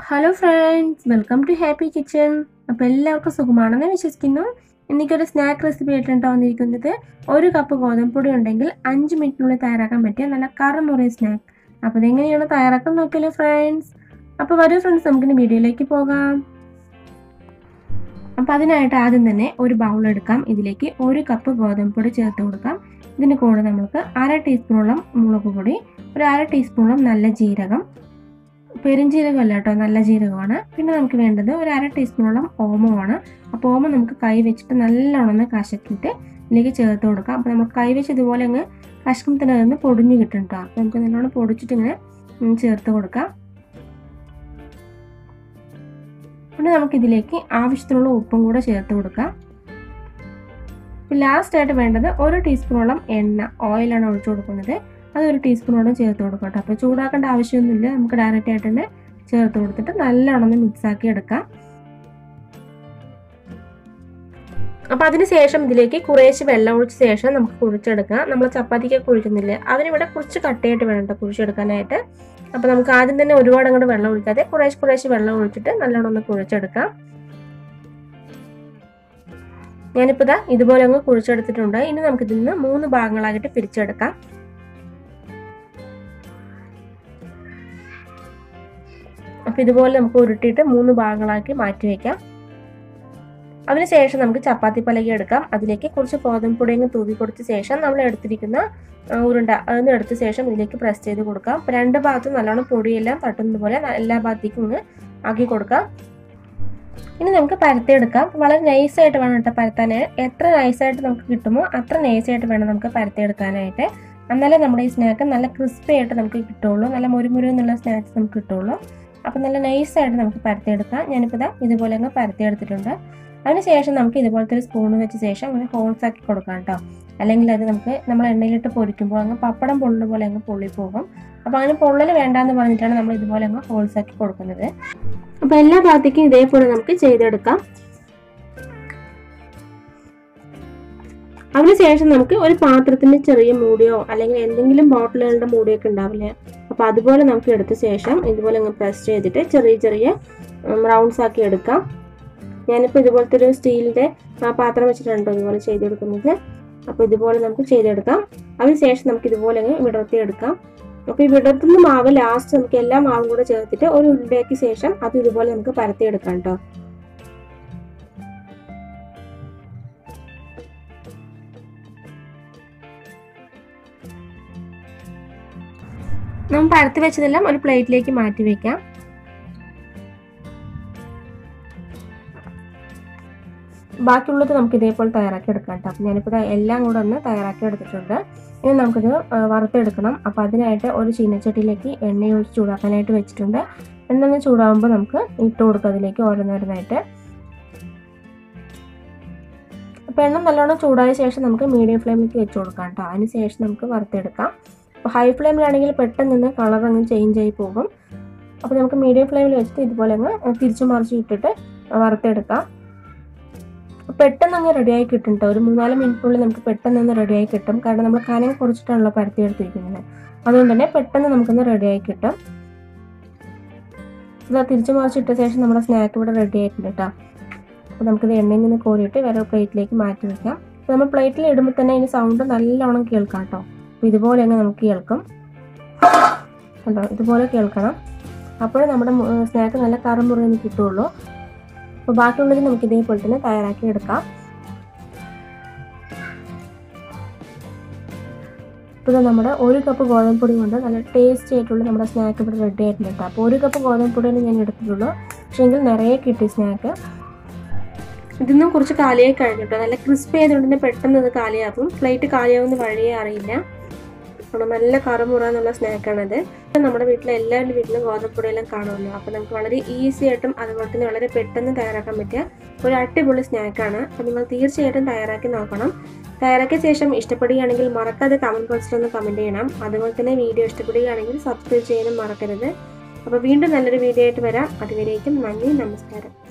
hello friends welcome to happy kitchen അപ്പോൾ എല്ലാവർക്കും സുഖമാണെന്ന് വിശ്വസിക്കുന്നു എനിക്കൊരു സ്നാക്ക് റെസിപ്പി ആയിട്ടാണ് വന്നിരിക്കുന്നത് ഒരു കപ്പ് ഗോതമ്പ് പൊടി ഉണ്ടെങ്കിൽ അഞ്ച് മിനിറ്റിനുള്ളിൽ തയ്യാറാക്കാൻ പറ്റിയ നല്ല കറമുറിയ സ്നാക്ക് അപ്പോൾ ഇതെങ്ങനെയാണ് തയ്യാറാക്കാൻ നോക്കിയല്ലോ ഫ്രണ്ട്സ് അപ്പോൾ വരൂ ഫ്രണ്ട്സ് നമുക്കിനി വീഡിയോയിലേക്ക് പോകാം അപ്പോൾ അതിനായിട്ട് ആദ്യം തന്നെ ഒരു ബൗൾ എടുക്കാം ഇതിലേക്ക് ഒരു കപ്പ് ഗോതമ്പ് പൊടി ചേർത്ത് കൊടുക്കാം ഇതിന് കൂടെ നമുക്ക് അര ടീസ്പൂണോളം മുളക് പൊടി ഒരു അര ടീസ്പൂണോളം നല്ല ജീരകം പെരുംജീരകമല്ല കേട്ടോ നല്ല ജീരകമാണ് പിന്നെ നമുക്ക് വേണ്ടത് ഒരു അര ടീസ്പൂണോളം ഓമമാണ് അപ്പോൾ ഓമം നമുക്ക് കൈ വെച്ചിട്ട് നല്ലോണം ഒന്ന് കശക്കിയിട്ട് ഇതിലേക്ക് ചേർത്ത് കൊടുക്കാം അപ്പോൾ നമുക്ക് കൈ വെച്ച് ഇതുപോലെ അങ്ങ് കഷ്കത്തിന് നിന്ന് പൊടിഞ്ഞ് കിട്ടും കേട്ടോ അപ്പോൾ നമുക്ക് നല്ലോണം പൊടിച്ചിട്ട് ഇങ്ങനെ ചേർത്ത് കൊടുക്കാം പിന്നെ നമുക്കിതിലേക്ക് ആവശ്യത്തിനുള്ള ഉപ്പും കൂടെ ചേർത്ത് കൊടുക്കാം ലാസ്റ്റ് ആയിട്ട് വേണ്ടത് ഒരു ടീസ്പൂണോളം എണ്ണ ഓയിലാണ് ഒഴിച്ചു കൊടുക്കുന്നത് അത് ഒരു ടീസ്പൂണോളം ചേർത്ത് കൊടുക്കട്ടെ അപ്പോൾ ചൂടാക്കേണ്ട ആവശ്യമൊന്നുമില്ല നമുക്ക് ഡയറക്റ്റ് ആയിട്ട് തന്നെ ചേർത്ത് കൊടുത്തിട്ട് നല്ലോണം ഒന്ന് മിക്സ് ആക്കി എടുക്കാം അപ്പോൾ അതിന് ശേഷം ഇതിലേക്ക് കുറേശ്ശെ വെള്ളം ഒഴിച്ച ശേഷം നമുക്ക് കുഴിച്ചെടുക്കാം നമ്മൾ ചപ്പാത്തിക്ക് കുഴിക്കുന്നില്ലേ അതിനിവിടെ കുറച്ച് കട്ടയായിട്ട് വേണം കേട്ടോ കുഴിച്ചെടുക്കാനായിട്ട് അപ്പോൾ നമുക്ക് ആദ്യം തന്നെ ഒരുപാട് അങ്ങോട്ട് വെള്ളം ഒഴിക്കാതെ കുറേശ്ശെ കുറേശ്ശെ വെള്ളം ഒഴിച്ചിട്ട് നല്ലോണം ഒന്ന് കുഴിച്ചെടുക്കാം ഞാനിപ്പോൾ ഇതാ ഇതുപോലെ അങ്ങ് കുഴിച്ചെടുത്തിട്ടുണ്ട് ഇനി നമുക്ക് ഇതിൽ നിന്ന് മൂന്ന് ഭാഗങ്ങളായിട്ട് പിരിച്ചെടുക്കാം അപ്പോൾ ഇതുപോലെ നമുക്ക് ഉരുട്ടിയിട്ട് മൂന്ന് ഭാഗങ്ങളാക്കി മാറ്റി വയ്ക്കാം അതിനുശേഷം നമുക്ക് ചപ്പാത്തി പലക എടുക്കാം അതിലേക്ക് കുറച്ച് ഗോതമ്പ് പൊടിയങ്ങ് തൂവി കൊടുത്ത ശേഷം നമ്മൾ എടുത്തിരിക്കുന്ന ഉരുണ്ട അതൊന്ന് എടുത്ത ശേഷം ഇതിലേക്ക് പ്രസ് ചെയ്ത് കൊടുക്കാം അപ്പോൾ രണ്ട് ഭാഗത്തും നല്ലോണം പൊടിയെല്ലാം തട്ടുന്നത് പോലെ എല്ലാ ഭാഗത്തേക്കും ഒന്ന് ആക്കി കൊടുക്കാം ഇനി നമുക്ക് പരത്തിയെടുക്കാം വളരെ നൈസായിട്ട് വേണം കേട്ടോ പരത്താൻ എത്ര നൈസായിട്ട് നമുക്ക് കിട്ടുമോ അത്ര നൈസായിട്ട് വേണം നമുക്ക് പരത്തിയെടുക്കാനായിട്ട് എന്നാലേ നമ്മുടെ ഈ സ്നാക്ക് നല്ല ക്രിസ്പി ആയിട്ട് നമുക്ക് കിട്ടുള്ളൂ നല്ല മുരുമുരു എന്നുള്ള സ്നാക്സ് നമുക്ക് കിട്ടുള്ളൂ അപ്പം നല്ല നൈസായിട്ട് നമുക്ക് പരത്തിയെടുക്കാം ഞാനിപ്പോൾ ഇതാ ഇതുപോലെ അങ്ങ് പരത്തിയെടുത്തിട്ടുണ്ട് അതിനുശേഷം നമുക്ക് ഇതുപോലത്തെ ഒരു സ്പൂൺ വെച്ച ശേഷം അങ്ങനെ ഹോൾസ് ആക്കി കൊടുക്കാം കേട്ടോ അല്ലെങ്കിൽ അത് നമുക്ക് നമ്മൾ എണ്ണയിലിട്ട് പൊരിക്കുമ്പോൾ അങ്ങ് പപ്പടം പൊള്ളുന്ന പോലെ അങ്ങ് പൊള്ളിപ്പോകും അപ്പോൾ അങ്ങനെ പൊള്ളൽ വേണ്ടാന്ന് പറഞ്ഞിട്ടാണ് നമ്മൾ ഇതുപോലെ അങ്ങ് ഹോൾസ് ആക്കി കൊടുക്കുന്നത് അപ്പോൾ എല്ലാ ഭാഗത്തേക്കും ഇതേപോലെ നമുക്ക് ചെയ്തെടുക്കാം അതിനുശേഷം നമുക്ക് ഒരു പാത്രത്തിന്റെ ചെറിയ മൂടിയോ അല്ലെങ്കിൽ എന്തെങ്കിലും ബോട്ടിലുകളുടെ മൂടിയൊക്കെ ഉണ്ടാവില്ലേ അപ്പോൾ അതുപോലെ നമുക്ക് എടുത്ത ശേഷം ഇതുപോലെ അങ്ങ് പ്രസ് ചെയ്തിട്ട് ചെറിയ ചെറിയ റൗണ്ട്സ് ആക്കി എടുക്കാം ഞാനിപ്പോൾ ഇതുപോലത്തെ ഒരു സ്റ്റീലിൻ്റെ പാത്രം വെച്ചിട്ടുണ്ട് ഇതുപോലെ ചെയ്തെടുക്കുന്നത് അപ്പോൾ ഇതുപോലെ നമുക്ക് ചെയ്തെടുക്കാം അതിനുശേഷം നമുക്ക് ഇതുപോലെ അങ്ങ് വിടർത്തി എടുക്കാം അപ്പോൾ ഈ വിടർത്തുന്ന മാവ് ലാസ്റ്റ് നമുക്ക് എല്ലാ മാവും കൂടെ ചേർത്തിട്ട് ഒരു ഉരുണ്ടയാക്കി ശേഷം അത് ഇതുപോലെ നമുക്ക് പരത്തിയെടുക്കാം കേട്ടോ നമ്മൾ പരത്തി വെച്ചതെല്ലാം ഒരു പ്ലേറ്റിലേക്ക് മാറ്റി വെക്കാം ബാക്കിയുള്ളത് നമുക്ക് ഇതേപോലെ തയ്യാറാക്കി എടുക്കാം കേട്ടോ അപ്പം ഞാനിപ്പോൾ എല്ലാം കൂടെ ഒന്ന് തയ്യാറാക്കി എടുത്തിട്ടുണ്ട് ഇനി നമുക്കിത് വറുത്തെടുക്കണം അപ്പോൾ അതിനായിട്ട് ഒരു ചീനച്ചട്ടിയിലേക്ക് എണ്ണ ഒഴിച്ച് ചൂടാക്കാനായിട്ട് വെച്ചിട്ടുണ്ട് എണ്ണ ഒന്ന് ചൂടാകുമ്പോൾ നമുക്ക് ഇട്ട് കൊടുക്കുക അതിലേക്ക് ഓരോന്നോരോന്നായിട്ട് അപ്പോൾ എണ്ണ നല്ലോണം ചൂടായ ശേഷം നമുക്ക് മീഡിയം ഫ്ലെയിമിലേക്ക് വെച്ച് കൊടുക്കാം കേട്ടോ അതിന് ശേഷം നമുക്ക് വറുത്തെടുക്കാം അപ്പോൾ ഹൈ ഫ്ലെയിമിലാണെങ്കിൽ പെട്ടെന്ന് നിന്ന് കളർ അങ്ങ് ചേഞ്ച് ആയി പോകും അപ്പോൾ നമുക്ക് മീഡിയം ഫ്ലെയിമിൽ വെച്ചിട്ട് ഇതുപോലെ അങ്ങ് തിരിച്ചു മറിച്ച് ഇട്ടിട്ട് വറുത്തെടുക്കാം പെട്ടെന്ന് അങ്ങ് റെഡിയായി കിട്ടും കേട്ടോ ഒരു മൂന്നാല് മിനിറ്റിനുള്ളിൽ നമുക്ക് പെട്ടെന്ന് ഒന്ന് റെഡിയായി കിട്ടും കാരണം നമ്മൾ കനം കുറച്ചിട്ടാണല്ലോ പരത്തി എടുത്തിരിക്കുന്നത് അതുകൊണ്ട് തന്നെ പെട്ടെന്ന് നമുക്കൊന്ന് റെഡിയായി കിട്ടും ഇതാ തിരിച്ചു മറിച്ചിട്ട ശേഷം നമ്മുടെ സ്നാക്ക് ഇവിടെ റെഡി ആയിട്ടുണ്ട് കേട്ടോ അപ്പോൾ നമുക്കിത് എണ്ണയിൽ നിന്ന് കോരിയിട്ട് വേറെ പ്ലേറ്റിലേക്ക് മാറ്റി വയ്ക്കാം അപ്പോൾ നമ്മൾ പ്ലേറ്റിൽ ഇടുമ്പോൾ തന്നെ ഇതിന് സൗണ്ട് നല്ലോണം കേൾക്കാം കേട്ടോ അപ്പോൾ ഇതുപോലെ തന്നെ നമുക്ക് കേൾക്കും കണ്ടോ ഇതുപോലെ കേൾക്കണം അപ്പോഴേ നമ്മുടെ സ്നാക്ക് നല്ല കറുമുറിന്ന് കിട്ടുള്ളൂ അപ്പോൾ ബാക്കിയുള്ളത് നമുക്ക് ഇതേപോലെ തന്നെ തയ്യാറാക്കി എടുക്കാം ഇപ്പോൾ നമ്മുടെ ഒരു കപ്പ് ഗോതമ്പ് പൊടി കൊണ്ട് നല്ല ടേസ്റ്റി ആയിട്ടുള്ള നമ്മുടെ സ്നാക്ക് ഇവിടെ റെഡി ആയിട്ടുണ്ട് കേട്ടോ അപ്പോൾ ഒരു കപ്പ് ഗോതമ്പ് പൊടിയാണ് ഞാൻ എടുത്തിട്ടുള്ളൂ പക്ഷേ എങ്കിൽ നിറയെ കിട്ടി സ്നാക്ക് ഇതിന്നും കുറച്ച് കാലിയായി കഴിഞ്ഞിട്ടോ നല്ല ക്രിസ്പി ആയതുകൊണ്ട് തന്നെ പെട്ടെന്ന് ഇത് കാലിയാകും പ്ലേറ്റ് കാലിയാവുന്ന വഴിയേ അറിയില്ല നല്ല കറുമുറ എന്നുള്ള സ്നാക്കാണത് നമ്മുടെ വീട്ടിലെ എല്ലാവരുടെ വീട്ടിലും ഗോതമ്പൊടിയെല്ലാം കാണുമല്ലോ അപ്പോൾ നമുക്ക് വളരെ ഈസി ആയിട്ടും അതുപോലെ തന്നെ വളരെ പെട്ടെന്ന് തയ്യാറാക്കാൻ പറ്റിയ ഒരു അടിപൊളി സ്നാക്കാണ് അപ്പോൾ നിങ്ങൾ തീർച്ചയായിട്ടും തയ്യാറാക്കി നോക്കണം തയ്യാറാക്കിയ ശേഷം ഇഷ്ടപ്പെടുകയാണെങ്കിൽ മറക്കാതെ കമൻറ്റ് ബോക്സിൽ ഒന്ന് കമൻറ്റ് ചെയ്യണം അതുപോലെ തന്നെ വീഡിയോ ഇഷ്ടപ്പെടുകയാണെങ്കിൽ സബ്സ്ക്രൈബ് ചെയ്യാനും മറക്കരുത് അപ്പോൾ വീണ്ടും നല്ലൊരു വീഡിയോ ആയിട്ട് വരാം അതുവരേക്കും നന്ദി നമസ്കാരം